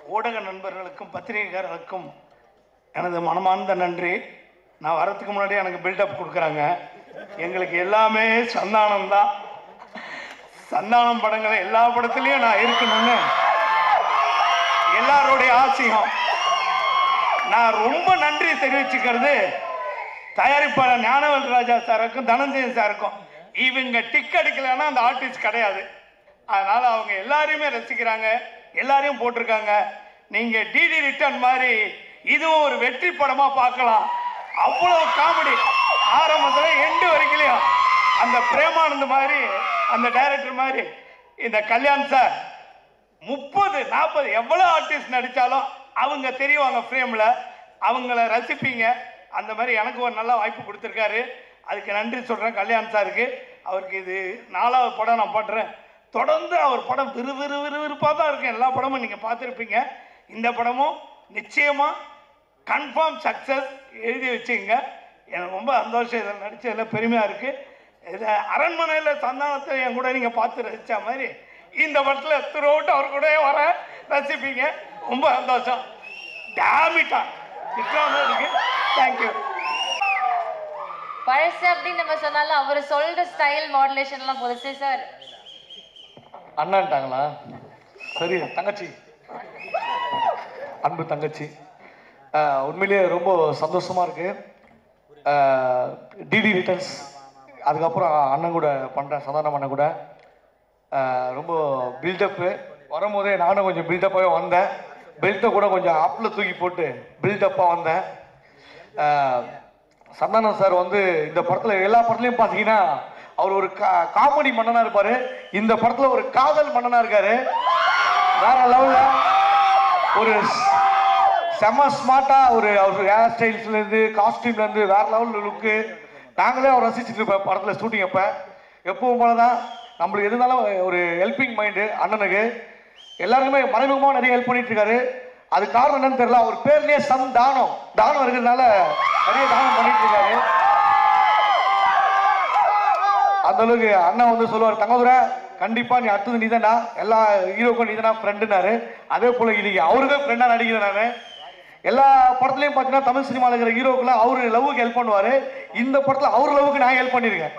ஊடக நண்பர்களுக்கும் பத்திரிகைக்காரர்களுக்கும் எனது மனமார்ந்த நன்றி நான் வரதுக்கு முன்னாடி எனக்கு பில்டப் கொடுக்குறாங்க எங்களுக்கு எல்லாமே சந்தானம் தான் சந்தானம் படங்கள் எல்லா படத்துலையும் நான் இருக்கணும்னு எல்லாருடைய ஆசையும் நான் ரொம்ப நன்றி தெரிவிச்சுக்கிறது தயாரிப்பாளர் ஞானவேல் ராஜா சாருக்கும் தனஞ்சயன் சாருக்கும் இவங்க டிக் அடிக்கலைன்னா அந்த ஆர்டிஸ்ட் கிடையாது அதனால அவங்க எல்லாரையுமே ரசிக்கிறாங்க எல்லாரையும் போட்டிருக்காங்க நீங்க டிடி ரிட்டர்ன் மாதிரி இதுவும் ஒரு வெற்றி படமா பார்க்கலாம் அவ்வளவு காமெடி ஆரம்பத்துல எண்டு வரைக்கும் அந்த பிரேமானந்த் மாதிரி அந்த டைரக்டர் மாதிரி இந்த கல்யாண் சார் முப்பது நாற்பது எவ்வளோ ஆர்டிஸ்ட் நடித்தாலும் அவங்க தெரியுவாங்க ஃப்ரேமில் அவங்கள ரசிப்பீங்க அந்த மாதிரி எனக்கு ஒரு நல்ல வாய்ப்பு கொடுத்துருக்காரு அதுக்கு நன்றி சொல்கிறேன் கல்யாண் சாருக்கு அவருக்கு இது நாலாவது படம் நான் பண்ணுறேன் தொடர்ந்து அவர் படம் விறு விறு விறுவிறுப்பாக தான் இருக்கும் எல்லா படமும் நீங்கள் பார்த்துருப்பீங்க இந்த படமும் நிச்சயமாக கன்ஃபார்ம் சக்ஸஸ் எழுதி வச்சுங்க எனக்கு ரொம்ப சந்தோஷம் இதில் நடித்ததில் பெருமையாக இருக்குது இதை அரண்மனையில் சந்தானத்தை என் கூட நீங்கள் பார்த்து ரசித்த மாதிரி இந்த படத்தில் த்ரூஅவுட் அவர் கூடயே வர ரசிப்பீங்க ரொம்ப சந்தோஷம் டேமிட்டா விக்ரம் இருக்கு தேங்க்யூ பழசு அப்படின்னு நம்ம சொன்னாலும் அவர் சொல்ற ஸ்டைல் மாடுலேஷன் எல்லாம் புதுசு சார் அண்ணான்ட்டாங்களா சரி தங்கச்சி அன்பு தங்கச்சி ஆஹ் உண்மையிலேயே ரொம்ப சந்தோஷமா இருக்கு டிடி ரிட்டர்ன்ஸ் அதுக்கப்புறம் அண்ணன் கூட பண்ணுறேன் சந்தானம் அண்ணன் கூட ஆஹ் ரொம்ப பில்டப்பு வரும்போதே நானும் கொஞ்சம் பில்டப்பாகவே வந்தேன் பெல்ட்டை கூட கொஞ்சம் ஆப்பில் தூக்கி போட்டு பில்டப்பாக வந்தேன் ஆஹ் சந்தானம் சார் வந்து இந்த படத்தில் எல்லா படத்துலையும் பார்த்தீங்கன்னா அவர் ஒரு கா காமெடி மன்னனாக இருப்பார் இந்த படத்தில் ஒரு காதல் மன்னனாக இருக்காரு வேற லெவலில் ஒரு ஸ்- செம ஸ்மார்ட்டாக ஒரு அவர் ஹேர் ஸ்டைல்ஸ்லேருந்து காஸ்டியூம்லேருந்து வேற லெவல் லுக்கு நாங்களே அவர் ரசிச்சுட்டு இருப்போம் படத்தில் ஷூட்டிங் அப்போ எப்பவும் போல தான் நம்மளுக்கு எது இருந்தாலும் ஒரு ஹெல்பிங் மைண்டு அண்ணனுக்கு எல்லாருக்குமே மறைமுகமாக நிறைய ஹெல்ப் பண்ணிட்டு இருக்காரு அது காரணம் என்னன்னு தெரியல அவர் பேர்லயே சம் தானம் தானம் இருக்கிறதுனால நிறைய தானம் பண்ணிட்டு இருக்காரு அந்த அளவுக்கு அண்ணன் வந்து சொல்லுவார் தங்கதுரை கண்டிப்பா நீ அடுத்தது நீதானா எல்லா ஹீரோக்கும் நீதானா ஃப்ரெண்டுனாரு அதே போல இன்னைக்கு அவருக்கே ஃப்ரெண்டா நடிக்கிறேன் நானு எல்லா படத்துலயும் பார்த்தீங்கன்னா தமிழ் சினிமாவில் இருக்கிற ஹீரோக்கெல்லாம் அவரு லவ்வுக்கு ஹெல்ப் பண்ணுவாரு இந்த படத்துல அவர் லவ்வுக்கு நான் ஹெல்ப் பண்ணிருக்கேன்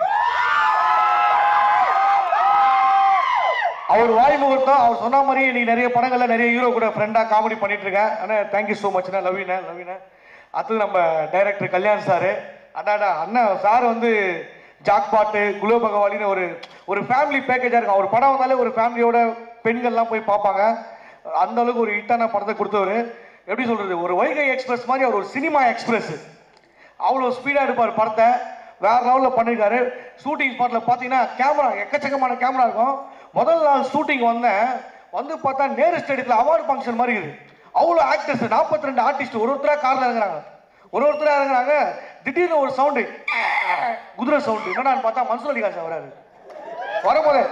அவர் வாய் முகூர்த்தம் அவர் சொன்ன மாதிரி நீ நிறைய படங்கள்ல நிறைய ஹீரோ கூட ஃப்ரெண்டா காமெடி பண்ணிட்டு இருக்கேன் அண்ணா தேங்க்யூ ஸோ மச்ண்ணா லவ்யூண்ணே லவ்யூண்ணே அடுத்தது நம்ம டைரக்டர் கல்யாண் சாரு அடாடா அண்ணன் சார் வந்து ஜாக் பாட்டு குலோ பகவாலின்னு ஒரு ஒரு ஃபேமிலி பேக்கேஜாக இருக்கும் அவர் படம் வந்தாலே ஒரு ஃபேமிலியோட பெண்கள்லாம் போய் பார்ப்பாங்க அந்த அளவுக்கு ஒரு ஹிட்டான படத்தை கொடுத்தவர் எப்படி சொல்றது ஒரு வைகை எக்ஸ்பிரஸ் மாதிரி அவர் ஒரு சினிமா எக்ஸ்பிரஸ் அவ்வளோ ஸ்பீடாக எடுப்பார் படத்தை வேற லெவலில் பண்ணியிருக்காரு ஷூட்டிங் ஸ்பாட்டில் பார்த்தீங்கன்னா கேமரா எக்கச்சக்கமான கேமரா இருக்கும் முதல் நாள் ஷூட்டிங் வந்தேன் வந்து பார்த்தா நேரு ஸ்டேடியத்தில் அவார்டு ஃபங்க்ஷன் மாதிரி இருக்குது அவ்வளோ ஆக்டர்ஸ் நாற்பத்தி ரெண்டு ஆர்டிஸ்ட் ஒரு ஒருத்தராக காரில் இறங்குறாங்க ஒரு ஒருத்தராக இறங்குறாங்க திடீர்னு ஒரு சவுண்டு குதிரை சவுண்டு என்னடான்னு பார்த்தா மன்சூர் அலிகாசன் வராரு வரும்போது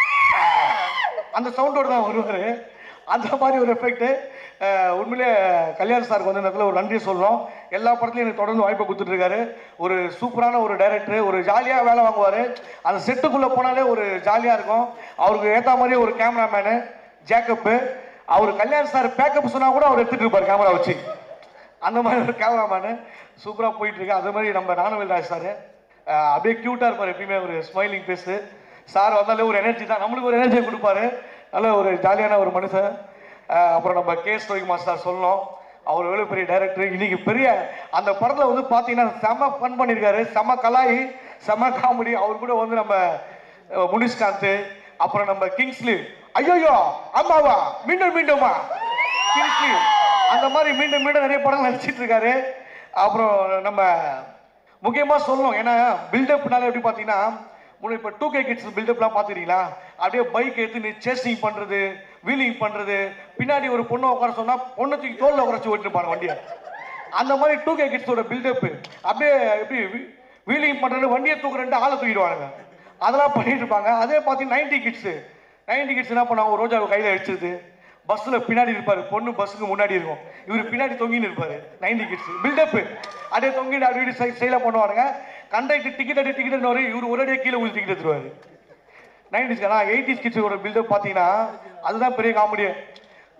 அந்த சவுண்டோட தான் வருவார் அந்த மாதிரி ஒரு எஃபெக்ட் உண்மையிலே கல்யாண் சாருக்கு வந்து இந்த இடத்துல ஒரு நன்றி சொல்றோம் எல்லா படத்துலையும் எனக்கு தொடர்ந்து வாய்ப்பை கொடுத்துட்டு இருக்காரு ஒரு சூப்பரான ஒரு டைரக்டர் ஒரு ஜாலியாக வேலை வாங்குவார் அந்த செட்டுக்குள்ளே போனாலே ஒரு ஜாலியாக இருக்கும் அவருக்கு ஏற்ற மாதிரி ஒரு கேமராமேனு ஜேக்கப்பு அவர் கல்யாண் சார் பேக்கப் சொன்னால் கூட அவர் எடுத்துகிட்டு இருப்பார் கேமரா வச்சு அந்த மாதிரி ஒரு கேமராமேனு சூப்பராக போயிட்டு இருக்கு அதே மாதிரி நம்ம நானவேல் ராஜ் சார் அப்படியே க்யூட்டாக இருப்பார் எப்பயுமே ஒரு ஸ்மைலிங் ஃபேஸு சார் வந்தாலே ஒரு எனர்ஜி தான் நம்மளுக்கு ஒரு எனர்ஜியை கொடுப்பாரு நல்ல ஒரு ஜாலியான ஒரு மனுஷன் அஹ் அப்புறம் நம்ம கே ஸ்டோய் மாஸ்டர் சொல்லணும் அவர் எவ்வளோ பெரிய டைரக்டர் இன்னைக்கு பெரிய அந்த படத்தில் வந்து பார்த்தீங்கன்னா செம ஃபன் பண்ணியிருக்காரு செம கலாய் செம காமெடி அவர் கூட வந்து நம்ம அஹ், முனிஷ்காந்த் அப்புறம் நம்ம கிங்ஸ்லி ஐயோயோ ஆமாவா மீண்டும் மீண்டுமா கிங்ஸ்லி அந்த மாதிரி மீண்டும் மீண்டும் நிறைய படங்கள் நடிச்சிட்டு இருக்காரு அப்புறம் நம்ம முக்கியமாக சொல்லணும் ஏன்னா பில்டப்னால எப்படி பார்த்தீங்கன்னா முன்ன இப்போ டூ கே கிட்ஸ் பில்டப்லாம் பார்த்துக்கிறீங்களா அப்படியே பைக் எடுத்து நீ சேசிங் பண்ணுறது வீலிங் பண்ணுறது பின்னாடி ஒரு பொண்ணை உட்கார சொன்னால் பொண்ணை தூக்கி தோலில் உட்காரச்சு ஓட்டிருப்பாங்க வண்டியை அந்த மாதிரி டூ கே கிட்ஸோட பில்டப் அப்படியே எப்படி வீலிங் பண்ணுறது வண்டியை தூக்குறேன்ட்டு ஆளை தூக்கிடுவானுங்க அதெல்லாம் பண்ணிட்டு இருப்பாங்க அதே பார்த்தீங்கன்னா நைன்டி கிட்ஸு நைன்டி கிட்ஸ் என்ன பண்ணுவாங்க ஒரு ரோஜாவை கையில் அடிச்சது பஸ்ஸில் பின்னாடி இருப்பாரு பொண்ணு பஸ்ஸுக்கு முன்னாடி இருக்கும் இவர் பின்னாடி தொங்கின்னு இருப்பாரு நைன்டி கிட்ஸ் பில்டப் அப்படியே தொங்கிட்டு அப்படி ஸ்டைலாக பண்ணுவானுங்க கண்டக்டர் டிக்கெட் அடி டிக்கெட் வரும் இவர் ஒரே கீழே ஊற்றி டிக்கெட் எடுத்துருவாரு நைன்டிஸ்க்கு ஆனால் எயிட்டிஸ் கிட்ஸோட பில்டப் பார்த்தீங்கன்னா அதுதான் பெரிய காமெடியே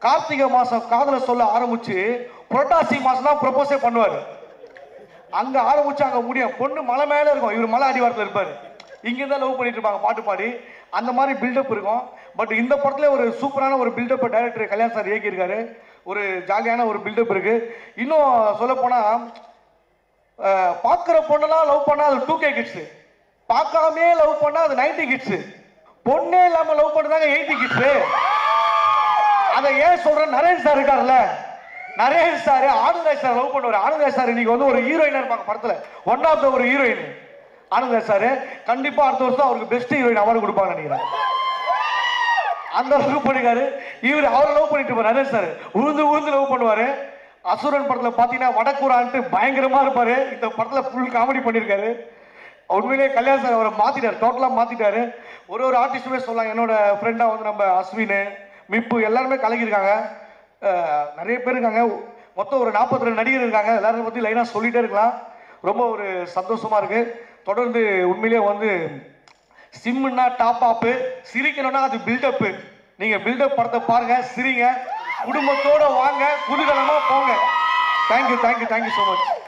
கார்த்திகை மாசம் காதல சொல்ல ஆரம்பிச்சு புரட்டாசி மாசம் தான் ப்ரொபோஸே பண்ணுவாரு அங்க ஆரம்பிச்சு அங்க முடியும் பொண்ணு மலை மேல இருக்கும் இவர் மலை அடிவாரத்துல இருப்பாரு இங்க இருந்தா லவ் பண்ணிட்டு இருப்பாங்க பாட்டு பாடி அந்த மாதிரி பில்டப் இருக்கும் பட் இந்த படத்துல ஒரு சூப்பரான ஒரு பில்டப் டைரக்டர் கல்யாண் சார் இயக்கியிருக்காரு ஒரு ஜாலியான ஒரு பில்டப் இருக்கு இன்னும் சொல்ல போனா பார்க்குற பொண்ணெல்லாம் லவ் பண்ணா அது டூ கே கிட்ஸு பார்க்காமே லவ் பண்ணா அது நைன்டி கிட்ஸு பொண்ணே இல்லாம லவ் பண்ணதாங்க எயிட்டி கிட்ஸு அதை ஏன் சொல்றேன் நரேன் சார் இருக்கார்ல Naren sir Anandaraj sir love பண்ணுவார் ஆனந்தராஜ் சார் இன்னைக்கு வந்து ஒரு ஹீரோயினா இருப்பாங்க படத்துல ஒன் ஆஃப் த ஒரு ஹீரோயின் ஆனந்தராஜ் சார் கண்டிப்பா அடுத்த வருஷம் அவருக்கு பெஸ்ட் ஹீரோயின் அவார்டு கொடுப்பாங்க நினைக்கிறேன் அந்த அளவுக்கு பண்ணிருக்காரு இவர் அவரை லவ் பண்ணிட்டு இருப்பார் நரேஷ் சார் உழுந்து உழுந்து லவ் பண்ணுவாரு அசுரன் படத்துல பாத்தீங்கன்னா வடக்கூரான்ட்டு பயங்கரமா இருப்பாரு இந்த படத்துல ஃபுல் காமெடி பண்ணிருக்காரு உண்மையிலேயே கல்யாண் சார் அவரை மாத்திட்டாரு டோட்டலா மாத்திட்டாரு ஒரு ஒரு ஆர்டிஸ்டுமே சொல்லலாம் என்னோட ஃப்ரெண்டா வந்து நம்ம அஸ்வின் மிப்பு எல்லாருமே கலக்கியிருக்காங்க அஹ், நிறைய பேர் இருக்காங்க மொத்தம் ஒரு நாற்பத்தி ரெண்டு நடிகர் இருக்காங்க எல்லாரும் பத்தி லைனா சொல்லிட்டே இருக்கலாம் ரொம்ப ஒரு சந்தோஷமா இருக்கு தொடர்ந்து உண்மையிலேயே வந்து சிம்னா டாப் ஆப்பு சிரிக்கணும்னா அது பில்டப்பு நீங்க பில்டப் படத்தை பாருங்க சிரிங்க குடும்பத்தோட வாங்க குதூகலமா போங்க thank you thank you thank you so much